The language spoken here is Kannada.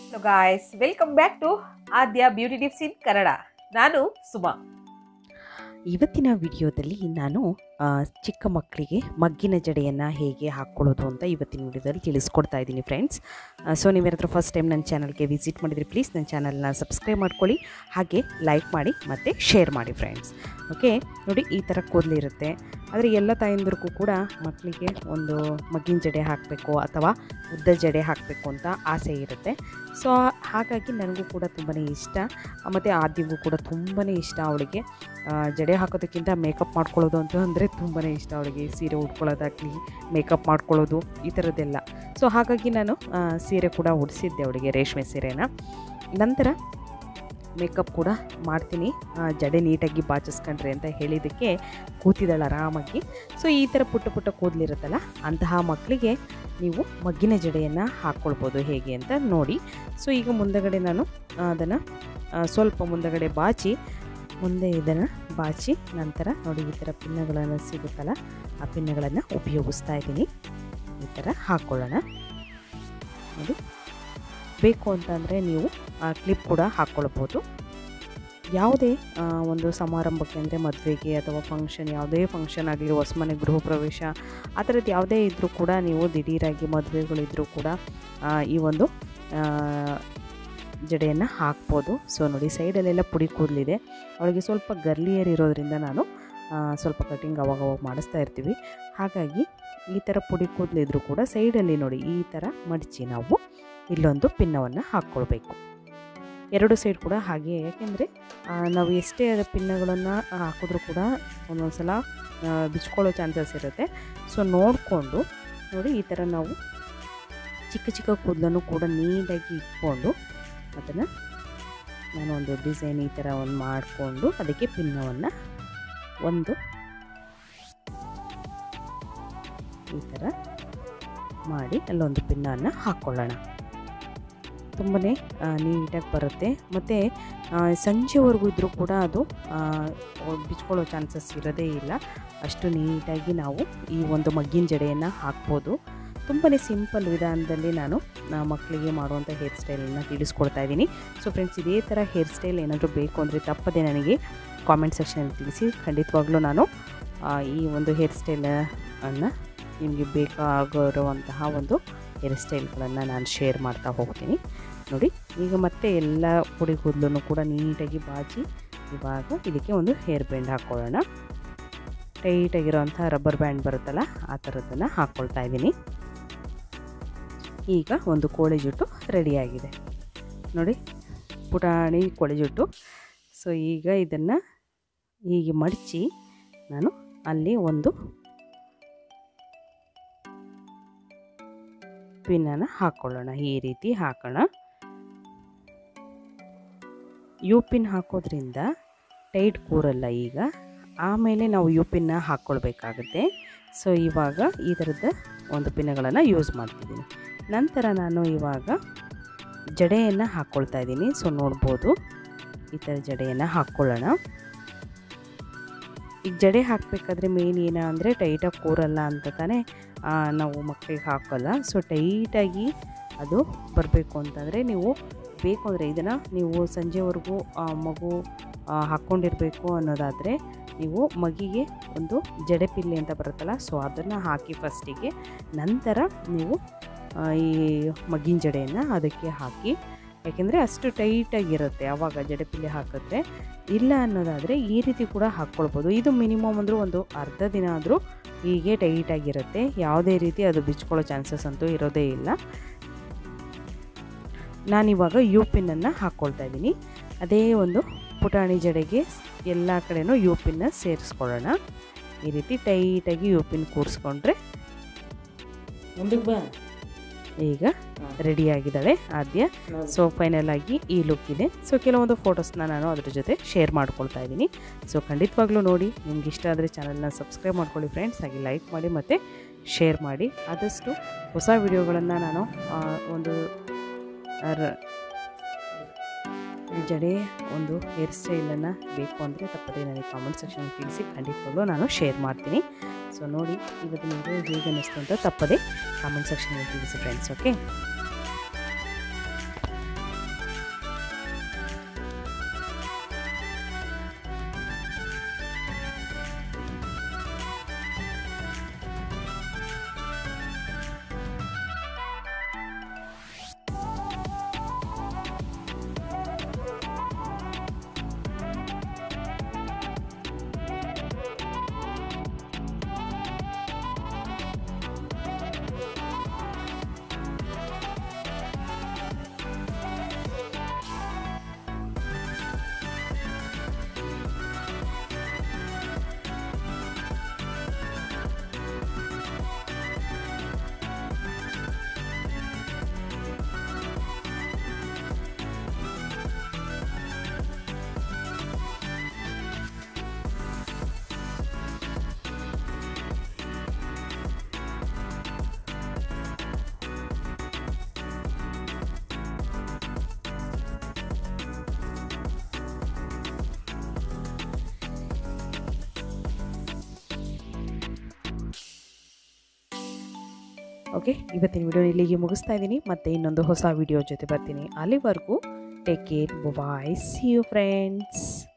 hello guys welcome back to Aadya beauty tips in Kannada ನಾನು ಸುಮಾ ಇವತ್ತಿನ ವಿಡಿಯೋದಲ್ಲಿ ನಾನು ಆ, ಚಿಕ್ಕ ಮಕ್ಕಳಿಗೆ ಮಗ್ಗಿನ ಜಡೆಯನ್ನು ಹೇಗೆ ಹಾಕ್ಕೊಳ್ಳೋದು ಅಂತ ಇವತ್ತಿನ ವಿಡಿಯೋದಲ್ಲಿ ತಿಳಿಸ್ಕೊಡ್ತಾ ಇದ್ದೀನಿ ಫ್ರೆಂಡ್ಸ್ ಸೊ ನೀವೇನಾದರೂ ಫಸ್ಟ್ ಟೈಮ್ ನನ್ನ ಚಾನಲ್ಗೆ ವಿಸಿಟ್ ಮಾಡಿದರೆ ಪ್ಲೀಸ್ ನನ್ನ ಚಾನಲ್ನ ಸಬ್ಸ್ಕ್ರೈಬ್ ಮಾಡ್ಕೊಳ್ಳಿ ಹಾಗೆ ಲೈಕ್ ಮಾಡಿ ಮತ್ತು ಶೇರ್ ಮಾಡಿ ಫ್ರೆಂಡ್ಸ್ ಓಕೆ ನೋಡಿ ಈ ಥರ ಕೂದಲಿರುತ್ತೆ ಆದರೆ ಎಲ್ಲ ತಾಯಂದಿರಿಗೂ ಕೂಡ ಮಕ್ಕಳಿಗೆ ಒಂದು ಮಗ್ಗಿನ ಜಡೆ ಹಾಕಬೇಕು ಅಥವಾ ಉದ್ದ ಜಡೆ ಹಾಕಬೇಕು ಅಂತ ಆಸೆ ಇರುತ್ತೆ ಸೊ ಹಾಗಾಗಿ ನನಗೂ ಕೂಡ ತುಂಬಾ ಇಷ್ಟ ಮತ್ತು ಆದ್ಯಗೂ ಕೂಡ ತುಂಬಾ ಇಷ್ಟ ಅವಳಿಗೆ ಆ, ಜಡೆ ಹಾಕೋದಕ್ಕಿಂತ ಮೇಕಪ್ ಮಾಡ್ಕೊಳ್ಳೋದು ಅಂತ ಅಂದರೆ ತುಂಬಾ ಇಷ್ಟ ಅವಳಿಗೆ ಸೀರೆ ಉಟ್ಕೊಳ್ಳೋದಾಗಲಿ ಮೇಕಪ್ ಮಾಡ್ಕೊಳ್ಳೋದು ಈ ಥರದ್ದೆಲ್ಲ ಸೊ ಹಾಗಾಗಿ ನಾನು ಆ, ಸೀರೆ ಕೂಡ ಉಡಿಸಿದ್ದೆ ಅವಳಿಗೆ ರೇಷ್ಮೆ ಸೀರೆನ ನಂತರ ಮೇಕಪ್ ಕೂಡ ಮಾಡ್ತೀನಿ ಆ, ಜಡೆ ನೀಟಾಗಿ ಬಾಚಿಸ್ಕೊಂಡ್ರೆ ಅಂತ ಹೇಳಿದ್ದಕ್ಕೆ ಕೂತಿದ್ದಾಳೆ ಆರಾಮಾಗಿ ಸೊ ಈ ಥರ ಪುಟ್ಟ ಪುಟ್ಟ ಕೂದಲಿರುತ್ತಲ್ಲ ಅಂತಹ ಮಕ್ಕಳಿಗೆ ನೀವು ಮಗ್ಗಿನ ಜಡೆಯನ್ನು ಹಾಕ್ಕೊಳ್ಬೋದು ಹೇಗೆ ಅಂತ ನೋಡಿ ಸೊ ಈಗ ಮುಂದಗಡೆ ನಾನು ಅದನ್ನು ಸ್ವಲ್ಪ ಮುಂದಗಡೆ ಬಾಚಿ ಮುಂದೆ ಇದನ್ನು ಬಾಚಿ ನಂತರ ನೋಡಿ ಈ ಥರ ಪಿನ್ನಗಳನ್ನು ಸಿಗುತ್ತಲ್ಲ ಆ ಪಿನ್ನಗಳನ್ನು ಉಪಯೋಗಿಸ್ತಾ ಇದ್ದೀನಿ ಈ ಥರ ಹಾಕ್ಕೊಳ್ಳೋಣ ನೋಡಿ ಬೇಕು ಅಂತಂದರೆ ನೀವು ಕ್ಲಿಪ್ ಕೂಡ ಹಾಕ್ಕೊಳ್ಬೋದು ಯಾವುದೇ ಆ, ಒಂದು ಸಮಾರಂಭಕ್ಕೆ ಅಂದರೆ ಮದುವೆಗೆ ಅಥವಾ ಫಂಕ್ಷನ್ ಯಾವುದೇ ಫಂಕ್ಷನ್ ಆಗಲಿ ಹೊಸಮನೆ ಗೃಹ ಪ್ರವೇಶ ಆ ಥರದ್ದು ಯಾವುದೇ ಇದ್ದರೂ ಕೂಡ ನೀವು ದಿಢೀರಾಗಿ ಮದುವೆಗಳಿದ್ದರೂ ಕೂಡ ಆ, ಈ ಒಂದು ಆ, ಜಡೆಯನ್ನು ಹಾಕ್ಬೋದು ಸೊ ನೋಡಿ ಸೈಡಲ್ಲೆಲ್ಲ ಪುಡಿ ಕೂದಲಿದೆ ಅವಳಿಗೆ ಸ್ವಲ್ಪ ಗರ್ಲಿಯರ್ ಇರೋದ್ರಿಂದ ನಾನು ಆ, ಸ್ವಲ್ಪ ಕಟಿಂಗ್ ಅವಾಗ ಅವಾಗ ಮಾಡಿಸ್ತಾ ಇರ್ತೀವಿ ಹಾಗಾಗಿ ಈ ಥರ ಪುಡಿ ಕೂದಲಿದ್ರು ಕೂಡ ಸೈಡಲ್ಲಿ ನೋಡಿ ಈ ಥರ ಮಡಚಿ ನಾವು ಇಲ್ಲೊಂದು ಪಿನ್ನವನ್ನು ಹಾಕ್ಕೊಳ್ಬೇಕು ಎರಡು ಸೈಡ್ ಕೂಡ ಹಾಗೆ ಯಾಕೆಂದರೆ ನಾವು ಎಷ್ಟೇ ಅದ ಪಿನ್ನಗಳನ್ನು ಹಾಕಿದ್ರೂ ಕೂಡ ಒಂದೊಂದು ಸಲ ಆ, ಬಿಚ್ಕೊಳ್ಳೋ ಚಾನ್ಸಸ್ ಇರುತ್ತೆ ಸೊ ನೋಡಿಕೊಂಡು ನೋಡಿ ಈ ಥರ ನಾವು ಚಿಕ್ಕ ಚಿಕ್ಕ ಕೂದಲನ್ನು ಕೂಡ ನೀಟಾಗಿ ಇಟ್ಕೊಂಡು ಅದನ್ನು ನಾನು ಒಂದು ಡಿಸೈನ್ ಈ ಥರ ಒಂದು ಮಾಡಿಕೊಂಡು ಅದಕ್ಕೆ ಪಿನ್ನವನ್ನು ಒಂದು ಈ ಥರ ಮಾಡಿ ಅಲ್ಲೊಂದು ಪಿನ್ನನ್ನು ಹಾಕ್ಕೊಳ್ಳೋಣ ತುಂಬಾ ನೀಟಾಗಿ ಬರುತ್ತೆ ಮತ್ತು ಸಂಜೆವರೆಗೂ ಇದ್ದರೂ ಕೂಡ ಅದು ಆ, ಬಿಚ್ಕೊಳ್ಳೋ ಚಾನ್ಸಸ್ ಇರೋದೇ ಇಲ್ಲ ಅಷ್ಟು ನೀಟಾಗಿ ನಾವು ಈ ಒಂದು ಮಗ್ಗಿನ ಜಡೆಯನ್ನು ಹಾಕ್ಬೋದು ತುಂಬಾ ಸಿಂಪಲ್ ವಿಧಾನದಲ್ಲಿ ನಾನು ಆ, ಮಕ್ಕಳಿಗೆ ಮಾಡುವಂಥ ಹೇರ್ ಸ್ಟೈಲನ್ನು ತಿಳಿಸ್ಕೊಡ್ತಾ ಇದ್ದೀನಿ ಸೊ ಫ್ರೆಂಡ್ಸ್ ಇದೇ ಥರ ಹೇರ್ ಸ್ಟೈಲ್ ಏನಾದರೂ ಬೇಕು ಅಂದರೆ ತಪ್ಪದೆ ನನಗೆ ಕಾಮೆಂಟ್ ಸೆಕ್ಷನಲ್ಲಿ ತಿಳಿಸಿ ಖಂಡಿತವಾಗ್ಲೂ ನಾನು ಆ, ಈ ಒಂದು ಹೇರ್ ಸ್ಟೈಲನ್ನು ನಿಮಗೆ ಬೇಕಾಗಿರುವಂತಹ ಒಂದು ಹೇರ್ ಸ್ಟೈಲ್ಗಳನ್ನು ನಾನು ಶೇರ್ ಮಾಡ್ತಾ ಹೋಗ್ತೀನಿ ನೋಡಿ ಈಗ ಮತ್ತೆ ಎಲ್ಲ ಪುಡಿ ಕೂದಲನ್ನು ಕೂಡ ನೀಟಾಗಿ ಬಾಚಿ ಇವಾಗ ಇದಕ್ಕೆ ಒಂದು ಹೇರ್ ಬ್ಯಾಂಡ್ ಹಾಕ್ಕೊಳ್ಳೋಣ ಟೈಟಾಗಿರೋಂಥ ರಬ್ಬರ್ ಬ್ಯಾಂಡ್ ಬರುತ್ತಲ್ಲ ಆ ಥರದ್ದನ್ನು ಹಾಕ್ಕೊಳ್ತಾ ಇದ್ದೀನಿ ಈಗ ಒಂದು ಕೋಳಿ ಜುಟ್ಟು ರೆಡಿಯಾಗಿದೆ ನೋಡಿ ಪುಟಾಣಿ ಕೋಳಿ ಜುಟ್ಟು ಸೊ ಈಗ ಇದನ್ನು ಹೀಗೆ ಮಡಚಿ ನಾನು ಅಲ್ಲಿ ಒಂದು ಪಿನ್ನನ್ನು ಹಾಕ್ಕೊಳ್ಳೋಣ ಈ ರೀತಿ ಹಾಕೋಣ ಯು ಪಿನ್ ಹಾಕೋದ್ರಿಂದ ಟೈಟ್ ಕೂರಲ್ಲ ಈಗ ಆಮೇಲೆ ನಾವು ಯು ಪಿನ್ನ ಹಾಕ್ಕೊಳ್ಬೇಕಾಗುತ್ತೆ ಸೊ ಇವಾಗ ಈ ಥರದ ಒಂದು ಪಿನ್ನುಗಳನ್ನು ಯೂಸ್ ಮಾಡ್ತಿದ್ದೀನಿ ನಂತರ ನಾನು ಇವಾಗ ಜಡೆಯನ್ನು ಹಾಕ್ಕೊಳ್ತಾ ಇದ್ದೀನಿ ಸೊ ನೋಡ್ಬೋದು ಈ ಥರ ಜಡೆಯನ್ನು ಹಾಕ್ಕೊಳ್ಳೋಣ ಈಗ ಜಡೆ ಹಾಕಬೇಕಾದ್ರೆ ಮೇನ್ ಏನ ಅಂದರೆ ಟೈಟಾಗಿ ಕೂರಲ್ಲ ಅಂತ ತಾನೇ ಆ, ನಾವು ಮಕ್ಕಳಿಗೆ ಹಾಕೋಲ್ಲ ಸೊ ಟೈಟಾಗಿ ಅದು ಬರಬೇಕು ಅಂತಂದರೆ ನೀವು ಬೇಕು ಅಂದರೆ ಇದನ್ನು ನೀವು ಸಂಜೆವರೆಗೂ ಆ, ಮಗು ಆ, ಹಾಕ್ಕೊಂಡಿರಬೇಕು ಅನ್ನೋದಾದರೆ ನೀವು ಮಗಿಗೆ ಒಂದು ಜಡೆ ಪಿಲ್ಲೆ ಅಂತ ಬರುತ್ತಲ್ಲ ಸೊ ಅದನ್ನು ಹಾಕಿ ಫಸ್ಟಿಗೆ ನಂತರ ನೀವು ಆ, ಈ ಮಗ್ಗಿನ ಜಡೆಯನ್ನು ಅದಕ್ಕೆ ಹಾಕಿ ಯಾಕೆಂದರೆ ಅಷ್ಟು ಟೈಟಾಗಿರುತ್ತೆ ಆವಾಗ ಜಡೆ ಪಿಲ್ಲೆ ಹಾಕಿದ್ರೆ ಇಲ್ಲ ಅನ್ನೋದಾದರೆ ಈ ರೀತಿ ಕೂಡ ಹಾಕ್ಕೊಳ್ಬೋದು ಇದು ಮಿನಿಮಮ್ ಅಂದರೂ ಒಂದು ಅರ್ಧ ದಿನ ಆದರೂ ಹೀಗೆ ಟೈಟಾಗಿರುತ್ತೆ ಯಾವುದೇ ರೀತಿ ಅದು ಬಿಚ್ಕೊಳ್ಳೋ ಚಾನ್ಸಸ್ ಅಂತೂ ಇರೋದೇ ಇಲ್ಲ ನಾನಿವಾಗ ಯು ಪಿನ್ನನ್ನು ಹಾಕ್ಕೊಳ್ತಾ ಇದ್ದೀನಿ ಅದೇ ಒಂದು ಪುಟಾಣಿ ಜಡೆಗೆ ಎಲ್ಲ ಕಡೆನೂ ಯು ಪಿನ್ನ ಸೇರಿಸ್ಕೊಳ್ಳೋಣ ಈ ರೀತಿ ಟೈಟಾಗಿ ಯು ಪಿನ್ ಕೂರಿಸ್ಕೊಂಡ್ರೆ ಮುಂದಕ್ಕೆ ಬಾ ಈಗ ರೆಡಿಯಾಗಿದ್ದಾಳೆ ಆದ್ಯ ಸೊ ಫೈನಲ್ ಆಗಿ ಈ ಲುಕ್ ಇದೆ ಸೊ ಕೆಲವೊಂದು ಫೋಟೋಸ್ನ ನಾನು ಅದ್ರ ಜೊತೆ ಶೇರ್ ಮಾಡ್ಕೊಳ್ತಾ ಇದ್ದೀನಿ ಸೊ ಖಂಡಿತವಾಗ್ಲೂ ನೋಡಿ ನಿಮ್ಗೆ ಇಷ್ಟ ಆದರೆ ಚಾನಲ್ನ ಸಬ್ಸ್ಕ್ರೈಬ್ ಮಾಡ್ಕೊಳ್ಳಿ ಫ್ರೆಂಡ್ಸ್ ಹಾಗೆ ಲೈಕ್ ಮಾಡಿ ಮತ್ತು ಶೇರ್ ಮಾಡಿ ಆದಷ್ಟು ಹೊಸ ವಿಡಿಯೋಗಳನ್ನು ನಾನು ಆ, ಒಂದು ರ- ಜಡೆ ಒಂದು ಹೇರ್ ಸ್ಟೈಲನ್ನು ಬೇಕು ಅಂದರೆ ತಪ್ಪದೇ ನನಗೆ ಕಾಮೆಂಟ್ ಸೆಕ್ಷನಲ್ಲಿ ತಿಳಿಸಿ ಖಂಡಿತವಾಗ್ಲೂ ನಾನು ಶೇರ್ ಮಾಡ್ತೀನಿ ಸೊ ನೋಡಿ ಇವತ್ತಿನ ವಿಡಿಯೋ ಹೇಗೆ ಅನ್ನಿಸ್ತು ಅಂತ ತಪ್ಪದೇ ಕಾಮೆಂಟ್ ಸೆಕ್ಷನಲ್ಲಿ ತಿಳಿಸಿ ಫ್ರೆಂಡ್ಸ್ ಓಕೆ ಓಕೆ ಇವತ್ತಿನ ವಿಡಿಯೋ ಇಲ್ಲಿಗೆ ಮುಗಿಸ್ತಾ ಇದ್ದೀನಿ ಮತ್ತೆ ಇನ್ನೊಂದು ಹೊಸ ವಿಡಿಯೋ ಜೊತೆ ಬರ್ತೀನಿ ಅಲ್ಲಿವರೆಗೂ take care bye see you friends